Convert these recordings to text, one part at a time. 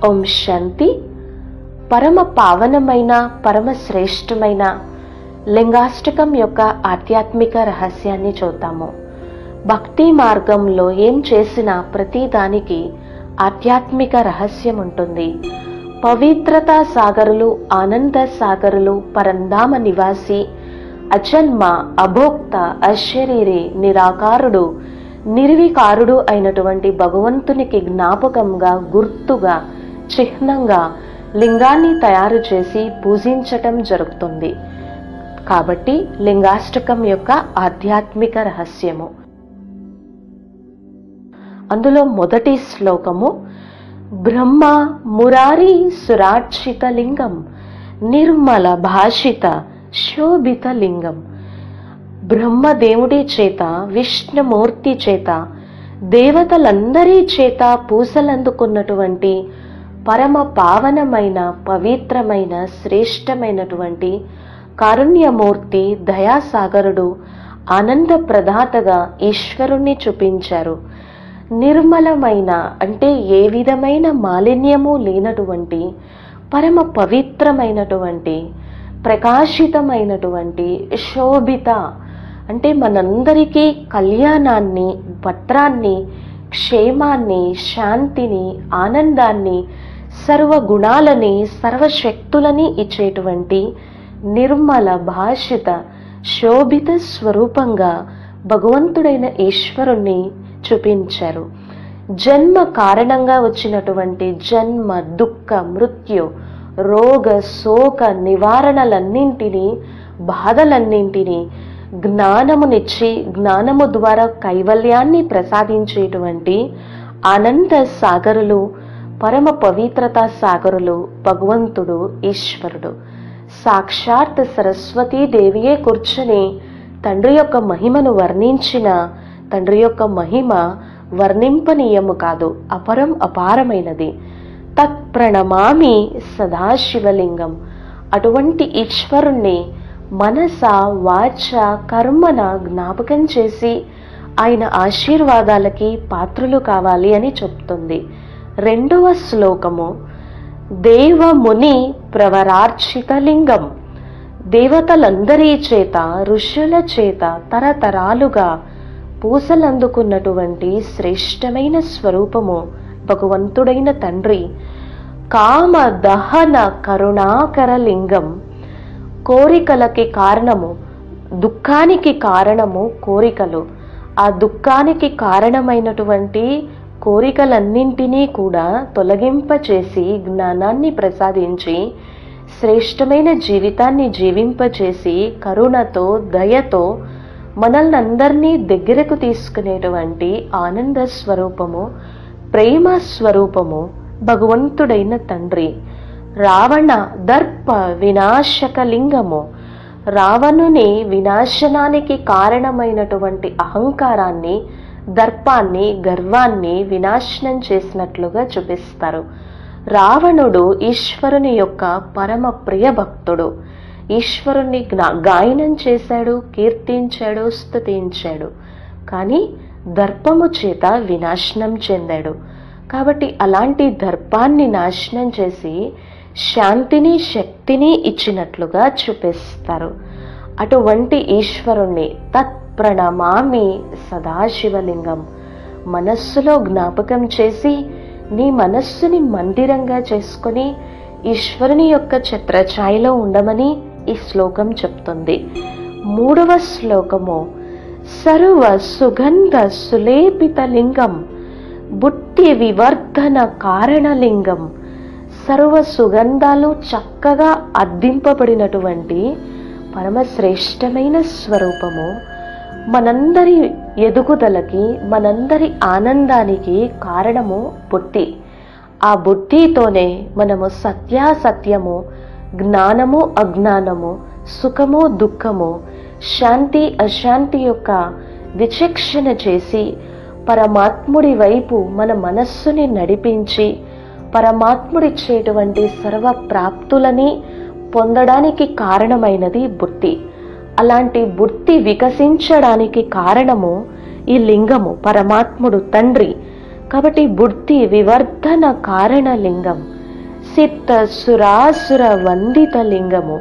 ఓం శాంతి పరమ పావనమైన పరమ శ్రేష్టమైన లింగాష్టకం యొక్క ఆధ్యాత్మిక రహస్యాన్ని చూద్దాము భక్తి మార్గంలో ఏం చేసినా ప్రతి దానికి ఆధ్యాత్మిక రహస్యం ఉంటుంది పవిత్రతా సాగరులు ఆనంద సాగరులు పరంధామ నివాసి అజన్మ అభోక్త అశరీరి నిరాకారుడు నిర్వికారుడు అయినటువంటి భగవంతునికి జ్ఞాపకంగా గుర్తుగా చిహ్నంగా లింగాన్ని తయారు చేసి పూజించటం జరుగుతుంది కాబట్టి లింగాష్టకం యొక్క ఆధ్యాత్మిక రహస్యము అందులో మొదటి శ్లోకము బ్రహ్మ మురారి సురార్చిత లింగం నిర్మల భాషిత శోభిత లింగం బ్రహ్మదేవుడి చేత విష్ణుమూర్తి చేత దేవతలందరి చేత పూసలందుకున్నటువంటి పరమ పావనమైన పవిత్రమైన శ్రేష్టమైనటువంటి కారుణ్యమూర్తి దయాసాగరుడు ఆనంద ప్రదాతగా ఈశ్వరుణ్ణి చూపించారు నిర్మలమైన అంటే ఏ విధమైన మాలిన్యము లేనటువంటి పరమ పవిత్రమైనటువంటి ప్రకాశితమైనటువంటి శోభిత అంటే మనందరికీ కళ్యాణాన్ని భద్రాన్ని క్షేమాన్ని శాంతిని ఆనందాన్ని సర్వ గుణాలని సర్వశక్తులని ఇచ్చేటువంటి నిర్మల భాషిత శోభిత స్వరూపంగా భగవంతుడైన ఈశ్వరుణ్ణి చూపించారు జన్మ కారణంగా వచ్చినటువంటి జన్మ దుఃఖ మృత్యు రోగ శోక నివారణలన్నింటినీ బాధలన్నింటినీ జ్ఞానమునిచ్చి జ్ఞానము ద్వారా కైవల్యాన్ని ప్రసాదించేటువంటి ఆనంద సాగరులు పరమ పవిత్రతా సాగరులు భగవంతుడు ఈశ్వరుడు సాక్షాత్ సరస్వతీ దేవియే కూర్చొని తండ్రి యొక్క మహిమను వర్ణించిన తండ్రి యొక్క మహిమ వర్ణింపనీయము కాదు అపరం అపారమైనది తత్ప్రణమామి సదాశివలింగం అటువంటి ఈశ్వరుణ్ణి మనస వాచ కర్మన జ్ఞాపకం చేసి ఆయన ఆశీర్వాదాలకి పాత్రులు కావాలి అని చెప్తుంది రెండవ శ్లోకము దేవముని ప్రవరార్చిత లింగం దేవతలందరి చేత ఋషుల చేత తరతరాలుగా పూసలందుకున్నటువంటి శ్రేష్టమైన స్వరూపము భగవంతుడైన తండ్రి కామ దహన కరుణాకర లింగం కోరికలకి కారణము దుఃఖానికి కారణము కోరికలు ఆ దుఃఖానికి కారణమైనటువంటి కోరికలన్నింటినీ కూడా తొలగింపచేసి జ్ఞానాన్ని ప్రసాదించి శ్రేష్టమైన జీవితాన్ని జీవింపచేసి కరుణతో దయతో మనల్ని అందరినీ దగ్గరకు తీసుకునేటువంటి ఆనంద స్వరూపము ప్రేమ స్వరూపము భగవంతుడైన తండ్రి రావణ దర్ప వినాశక లింగము రావణుని వినాశనానికి కారణమైనటువంటి అహంకారాన్ని దర్పాన్ని గర్వాన్ని వినాశనం చేసినట్లుగా చూపిస్తారు రావణుడు ఈశ్వరుని యొక్క పరమ ప్రియ భక్తుడు ఈశ్వరుణ్ణి గాయనం చేశాడు కీర్తించాడు స్తుతించాడు కానీ దర్పము చేత వినాశనం చెందాడు కాబట్టి అలాంటి దర్పాన్ని నాశనం చేసి శాంతిని శక్తిని ఇచ్చినట్లుగా చూపిస్తారు అటువంటి ఈశ్వరుణ్ణి తత్ప్రణమామి సదాశివలింగం మనస్సులో జ్ఞాపకం చేసి నీ మనస్సుని మందిరంగా చేసుకొని ఈశ్వరుని యొక్క ఛత్రఛాయలో ఉండమని ఈ శ్లోకం చెప్తుంది మూడవ శ్లోకము సర్వ సుగంధ సులేపిత లింగం బుట్టి వివర్ధన కారణలింగం సర్వ సుగంధాలు చక్కగా అద్దింపబడినటువంటి పరమశ్రేష్టమైన స్వరూపము మనందరి ఎదుగుదలకి మనందరి ఆనందానికి కారణము బుద్ధి ఆ బుద్ధితోనే మనము సత్యాసత్యము జ్ఞానము అజ్ఞానము సుఖము దుఃఖము శాంతి అశాంతి యొక్క విచక్షణ చేసి పరమాత్ముడి వైపు మన మనస్సుని నడిపించి పరమాత్ముడిచ్చేటువంటి సర్వ ప్రాప్తులని పొందడానికి కారణమైనది బుద్ధి అలాంటి బుద్ధి వికసించడానికి కారణము ఈ లింగము పరమాత్ముడు తండ్రి కాబట్టి బుద్ధి వివర్ధన కారణ లింగం సిద్ధ సురాసుర వందిత లింగము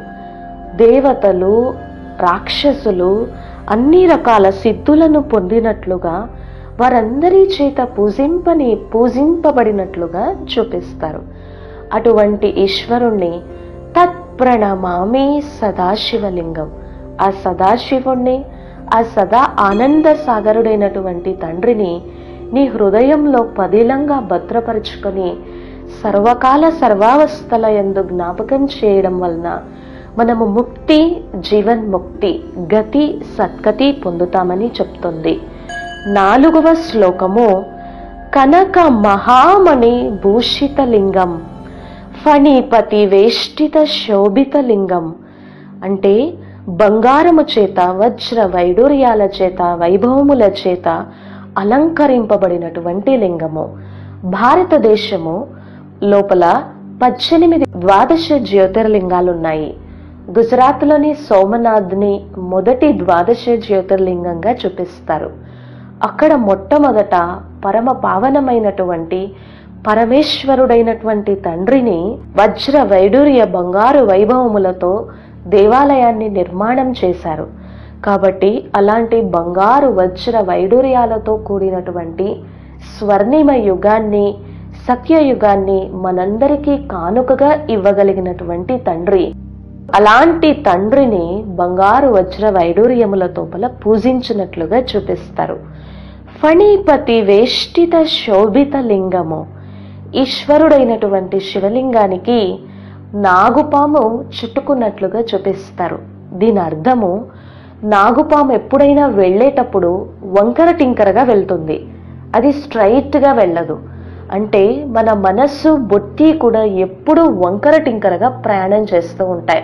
దేవతలు రాక్షసులు అన్ని రకాల సిద్ధులను పొందినట్లుగా వారందరి చేత పూజింపని పూజింపబడినట్లుగా చూపిస్తారు అటువంటి ఈశ్వరుణ్ణి తత్ప్రణమామి సదాశివలింగం ఆ సదాశివుణ్ణి ఆ సదా ఆనంద సాగరుడైనటువంటి తండ్రిని నీ హృదయంలో పదిలంగా భద్రపరుచుకొని సర్వకాల సర్వావస్థల ఎందు జ్ఞాపకం చేయడం వలన మనము ముక్తి జీవన్ముక్తి గతి సద్గతి పొందుతామని చెప్తుంది నాలుగవ శ్లోకము కనక మహామణి భూషిత లింగం ఫణిపతి వేష్టిత శోభిత లింగం అంటే బంగారము చేత వజ్ర వైడూర్యాల చేత వైభవముల చేత అలంకరింపబడినటువంటి లింగము భారతదేశము లోపల పద్దెనిమిది ద్వాదశ జ్యోతిర్లింగాలున్నాయి గుజరాత్లోని సోమనాథ్ని మొదటి ద్వాదశ జ్యోతిర్లింగంగా చూపిస్తారు అక్కడ మొట్టమొదట పరమ పావనమైనటువంటి పరమేశ్వరుడైనటువంటి తండ్రిని వజ్ర వైడూర్య బంగారు వైభవములతో దేవాలయాన్ని నిర్మాణం చేశారు కాబట్టి అలాంటి బంగారు వజ్ర వైడూర్యాలతో కూడినటువంటి స్వర్ణిమ యుగాన్ని సత్యయుగాన్ని మనందరికీ కానుకగా ఇవ్వగలిగినటువంటి తండ్రి అలాంటి తండ్రిని బంగారు వజ్ర వైడూర్యములతో పూజించినట్లుగా చూపిస్తారు ఫణిపతి వేష్టిత శోభిత లింగము ఈశ్వరుడైనటువంటి శివలింగానికి నాగుపాము చుట్టుకున్నట్లుగా చూపిస్తారు దీని అర్థము నాగుపాము ఎప్పుడైనా వెళ్ళేటప్పుడు వంకర టింకరగా వెళ్తుంది అది స్ట్రైట్గా వెళ్ళదు అంటే మన మనస్సు బొత్తి కూడా ఎప్పుడూ వంకర టింకరగా ప్రయాణం చేస్తూ ఉంటాయి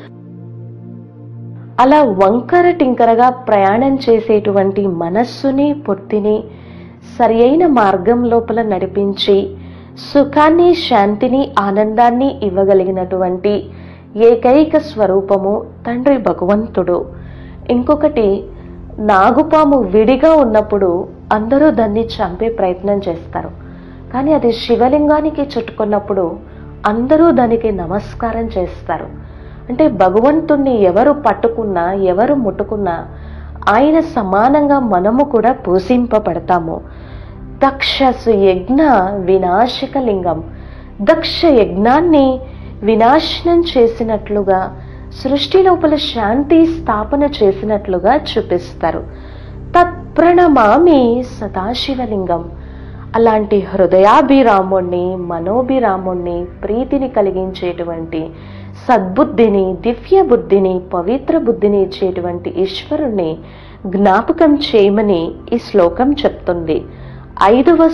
అలా వంకర టింకరగా ప్రయాణం చేసేటువంటి మనస్సుని పొత్తిని సరి అయిన మార్గం లోపల నడిపించి సుఖాన్ని శాంతిని ఆనందాన్ని ఇవ్వగలిగినటువంటి ఏకైక స్వరూపము తండ్రి భగవంతుడు ఇంకొకటి నాగుపాము విడిగా ఉన్నప్పుడు అందరూ దాన్ని చంపే ప్రయత్నం చేస్తారు కానీ అది శివలింగానికి చుట్టుకున్నప్పుడు అందరూ దానికి నమస్కారం చేస్తారు అంటే భగవంతుణ్ణి ఎవరు పట్టుకున్నా ఎవరు ముట్టుకున్నా ఆయన సమానంగా మనము కూడా పూజింపబడతాము దక్షసు యజ్ఞ వినాశక లింగం దక్ష యజ్ఞాన్ని వినాశనం చేసినట్లుగా సృష్టి లోపల శాంతి స్థాపన చేసినట్లుగా చూపిస్తారు తత్ప్రణమామి సదాశివలింగం అలాంటి హృదయాభిరాముణ్ణి మనోభిరాముణ్ణి ప్రీతిని కలిగించేటువంటి సద్బుద్ధిని దివ్య బుద్ధిని పవిత్ర బుద్ధిని ఇచ్చేటువంటి ఈశ్వరుణ్ణి జ్ఞాపకం చేయమని ఈ శ్లోకం చెప్తుంది ఐదవ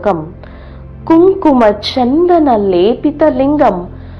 శ్లోకం కుంకుమ చందన లేపిత లింగం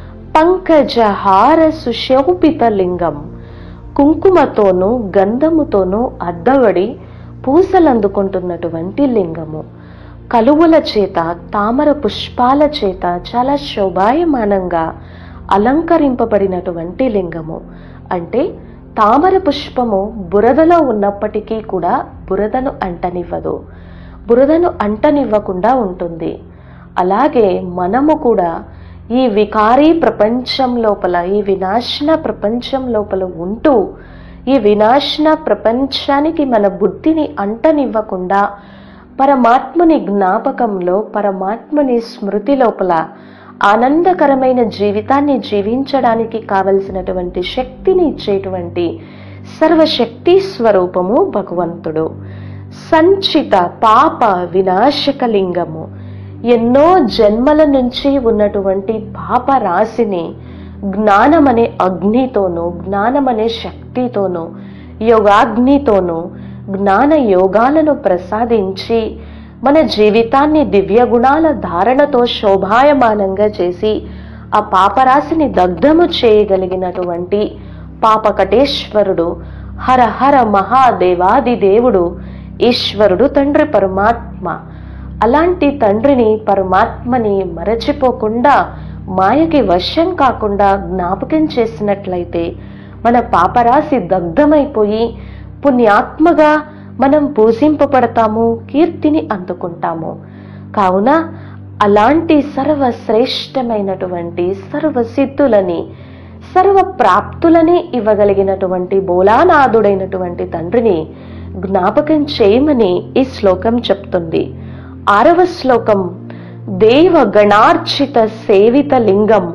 పంకజహార సుశోభిత లింగం కుంకుమతోనూ గంధముతోనూ అద్దవడి పూసలందుకుంటున్నటువంటి లింగము కలువల చేత తామర పుష్పాల చేత చాలా శోభాయమానంగా అలంకరింపబడినటువంటి లింగము అంటే తామర పుష్పము బురదలో ఉన్నప్పటికీ కూడా బురదను అంటనివ్వదు బురదను అంటనివ్వకుండా ఉంటుంది అలాగే మనము కూడా ఈ వికారీ ప్రపంచం లోపల ఈ వినాశన ప్రపంచం లోపల ఉంటూ ఈ వినాశన ప్రపంచానికి మన బుద్ధిని అంటనివ్వకుండా పరమాత్మని జ్ఞాపకంలో పరమాత్మని స్మృతి లోపల ఆనందకరమైన జీవితాన్ని జీవించడానికి కావలసినటువంటి శక్తిని ఇచ్చేటువంటి సర్వశక్తి స్వరూపము భగవంతుడు సంచిత పాప వినాశక లింగము ఎన్నో జన్మల నుంచి ఉన్నటువంటి పాప రాశిని జ్ఞానమనే అగ్నితోనూ జ్ఞానమనే శక్తితోనూ యోగాగ్నితోనూ జ్ఞాన యోగాలను ప్రసాదించి మన జీవితాన్ని దివ్య గుణాల ధారణతో శోభాయమానంగా చేసి ఆ పాపరాశిని దగ్ధము చేయగలిగినటువంటి పాపకటేశ్వరుడు హర హర మహాదేవాది దేవుడు ఈశ్వరుడు తండ్రి పరమాత్మ అలాంటి తండ్రిని పరమాత్మని మరచిపోకుండా మాయకి వశం కాకుండా జ్ఞాపకం చేసినట్లయితే మన పాపరాశి దగ్ధమైపోయి పుణ్యాత్మగా మనం పూజింపబడతాము కీర్తిని అందుకుంటాము కావున అలాంటి సర్వశ్రేష్టమైనటువంటి సర్వసిద్ధులని సర్వ ప్రాప్తులని ఇవ్వగలిగినటువంటి బోలానాథుడైనటువంటి తండ్రిని జ్ఞాపకం చేయమని ఈ శ్లోకం చెప్తుంది ఆరవ శ్లోకం దేవ గణార్చిత సేవిత లింగం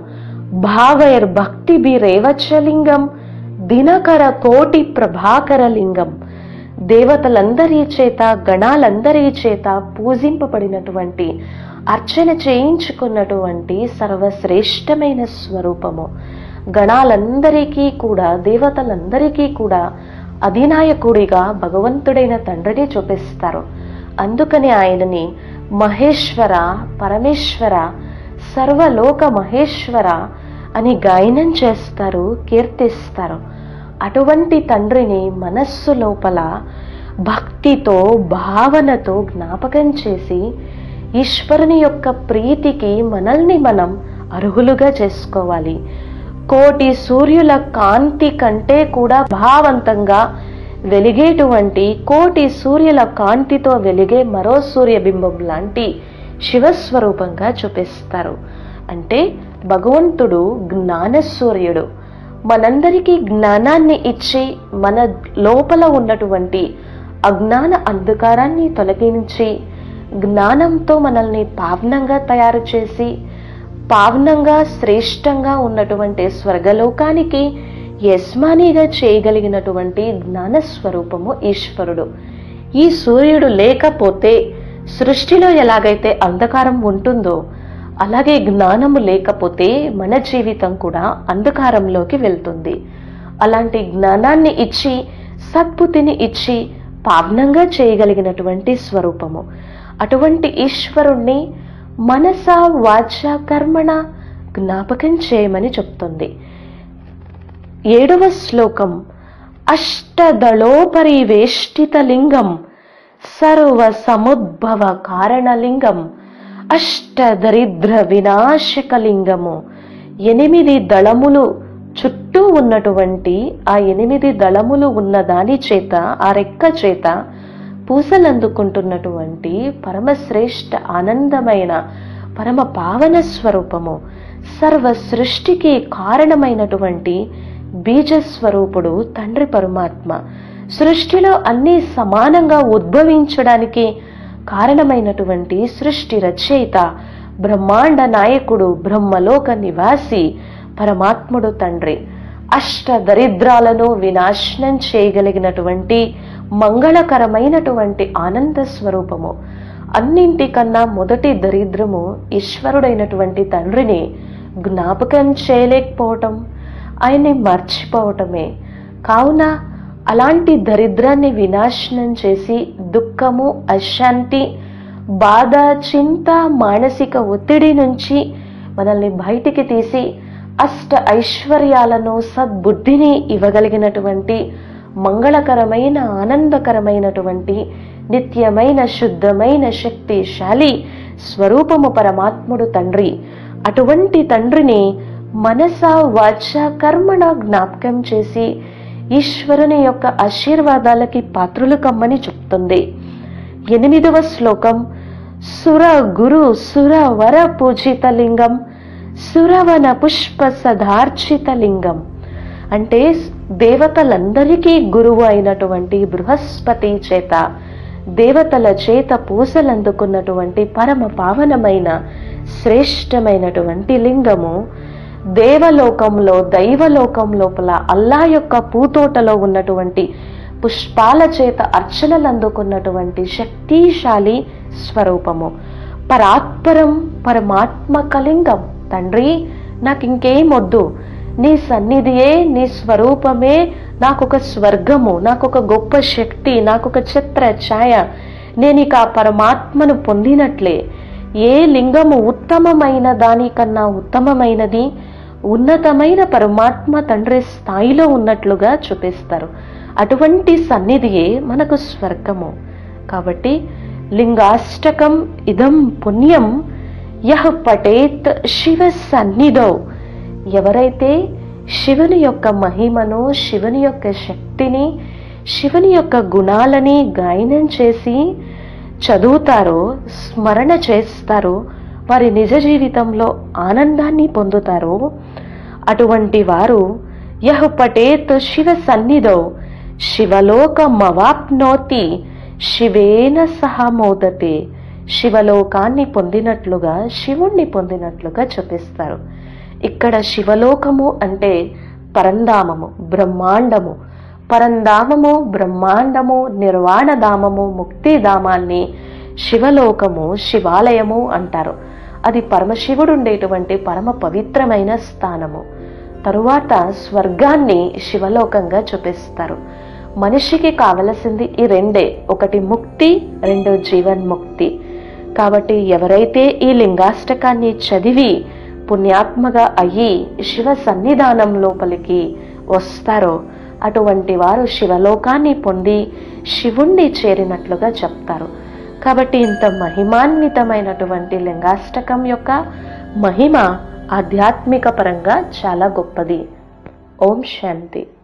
భావైర్భక్తిభిరేవచ లింగం దినకర కోటి ప్రభాకర లింగం దేవతలందరి చేత గణాలందరి చేత పూజింపబడినటువంటి అర్చన చేయించుకున్నటువంటి సర్వశ్రేష్టమైన స్వరూపము గణాలందరికీ కూడా దేవతలందరికీ కూడా అధినాయకుడిగా భగవంతుడైన తండ్రిని చూపిస్తారు అందుకని ఆయనని మహేశ్వర పరమేశ్వర సర్వలోక మహేశ్వర అని గాయనం చేస్తారు కీర్తిస్తారు అటువంటి తండ్రిని మనస్సు లోపల భక్తితో భావనతో జ్ఞాపకం చేసి ఈశ్వరుని యొక్క ప్రీతికి మనల్ని మనం అర్హులుగా చేసుకోవాలి కోటి సూర్యుల కాంతి కంటే కూడా భావంతంగా వెలిగేటువంటి కోటి సూర్యుల కాంతితో వెలిగే మరో సూర్యబింబం లాంటి శివస్వరూపంగా చూపిస్తారు అంటే భగవంతుడు జ్ఞాన సూర్యుడు మనందరికీ జ్ఞానాన్ని ఇచ్చి మన లోపల ఉన్నటువంటి అజ్ఞాన అంధకారాన్ని తొలగించి జ్ఞానంతో మనల్ని పావనంగా తయారు చేసి పావనంగా శ్రేష్టంగా ఉన్నటువంటి స్వర్గలోకానికి యజమానిగా చేయగలిగినటువంటి జ్ఞాన స్వరూపము ఈశ్వరుడు ఈ సూర్యుడు లేకపోతే సృష్టిలో ఎలాగైతే అంధకారం ఉంటుందో అలాగే జ్ఞానము లేకపోతే మన జీవితం కూడా అంధకారంలోకి వెళ్తుంది అలాంటి జ్ఞానాన్ని ఇచ్చి సద్బుద్ధిని ఇచ్చి పావనంగా చేయగలిగినటువంటి స్వరూపము అటువంటి ఈశ్వరుణ్ణి మనస వాచ కర్మణ జ్ఞాపకం చేయమని చెప్తుంది ఏడవ శ్లోకం అష్టదళోపరివేష్టిత లింగం సర్వ సముద్భవ కారణలింగం అష్టదరిద్ర వినాశక లింగము ఎనిమిది దళములు చుట్టూ ఉన్నటువంటి ఆ ఎనిమిది దళములు ఉన్న దాని చేత ఆ రెక్క చేత పూసలందుకుంటున్నటువంటి పరమశ్రేష్ఠ ఆనందమైన పరమ పావన స్వరూపము సర్వ సృష్టికి కారణమైనటువంటి బీజస్వరూపుడు తండ్రి పరమాత్మ సృష్టిలో అన్ని సమానంగా ఉద్భవించడానికి కారణమైనటువంటి సృష్టి రచయిత బ్రహ్మాండ నాయకుడు బ్రహ్మలోక నివాసి పరమాత్ముడు తండ్రి అష్ట దరిద్రాలను వినాశనం చేయగలిగినటువంటి మంగళకరమైనటువంటి ఆనంద స్వరూపము అన్నింటికన్నా మొదటి దరిద్రము ఈశ్వరుడైనటువంటి తండ్రిని జ్ఞాపకం చేయలేకపోవటం ఆయన్ని మర్చిపోవటమే కావున అలాంటి దరిద్రాన్ని వినాశనం చేసి దుఃఖము అశాంతి బాధ చింత మానసిక ఒత్తిడి నుంచి మనల్ని బయటికి తీసి అష్ట ఐశ్వర్యాలను సద్బుద్ధిని ఇవ్వగలిగినటువంటి మంగళకరమైన ఆనందకరమైనటువంటి నిత్యమైన శుద్ధమైన శక్తిశాలి స్వరూపము పరమాత్ముడు తండ్రి అటువంటి తండ్రిని మనస వాచ కర్మణ జ్ఞాపకం చేసి ఈశ్వరుని యొక్క ఆశీర్వాదాలకి పాత్రులు కమ్మని చెప్తుంది ఎనిమిదవ శ్లోకం సుర గురు సుర వర పూజిత లింగం సురవన పుష్ప సదార్చిత లింగం అంటే దేవతలందరికీ గురువు అయినటువంటి బృహస్పతి చేత దేవతల చేత పూసలందుకున్నటువంటి పరమ పావనమైన శ్రేష్టమైనటువంటి లింగము దేవలోకంలో దైవలోకం లోపల అల్లా యొక్క పూతోటలో ఉన్నటువంటి పుష్పాల చేత అర్చనలు అందుకున్నటువంటి శక్తిశాలి స్వరూపము పరాత్పరం పరమాత్మక లింగం తండ్రి నాకు ఇంకేం వద్దు నీ సన్నిధియే నీ స్వరూపమే నాకొక స్వర్గము నాకొక గొప్ప శక్తి నాకొక చిత్ర ఛాయ నేను ఇక ఆ పరమాత్మను పొందినట్లే ఏ లింగము ఉత్తమమైన దానికన్నా ఉత్తమమైనది ఉన్నతమైన పరమాత్మ తండ్రి స్థాయిలో ఉన్నట్లుగా చూపిస్తారు అటువంటి సన్నిధియే మనకు స్వర్గము కాబట్టి లింగాష్టకం ఇదం పుణ్యం యహ పటేత్ శివ సన్నిధో ఎవరైతే శివుని యొక్క మహిమను శివుని యొక్క శక్తిని శివుని యొక్క గుణాలని గాయనం చేసి చదువుతారో స్మరణ చేస్తారో వారి నిజ జీవితంలో ఆనందాన్ని పొందుతారో అటువంటి వారు యహ్ పటేత్ శివ సన్నిధౌ శివలోకమవాప్నోతి శివేన సహ మోదతే శివలోకాన్ని పొందినట్లుగా శివుణ్ణి పొందినట్లుగా చూపిస్తారు ఇక్కడ శివలోకము అంటే పరంధామము బ్రహ్మాండము పరంధామము బ్రహ్మాండము నిర్వాణధామము ముక్తిధామాన్ని శివలోకము శివాలయము అంటారు అది పరమశివుడు ఉండేటువంటి పరమ పవిత్రమైన స్థానము తరువాత స్వర్గాన్ని శివలోకంగా చూపిస్తారు మనిషికి కావలసింది ఈ రెండే ఒకటి ముక్తి రెండు జీవన్ముక్తి కాబట్టి ఎవరైతే ఈ లింగాష్టకాన్ని చదివి పుణ్యాత్మగా అయ్యి శివ సన్నిధానం లోపలికి వస్తారో అటువంటి వారు శివలోకాన్ని పొంది శివుణ్ణి చేరినట్లుగా చెప్తారు కాబట్టి ఇంత మహిమాన్వితమైనటువంటి లింగాష్టకం యొక్క మహిమ ఆధ్యాత్మిక పరంగా చాలా గొప్పది ఓం శాంతి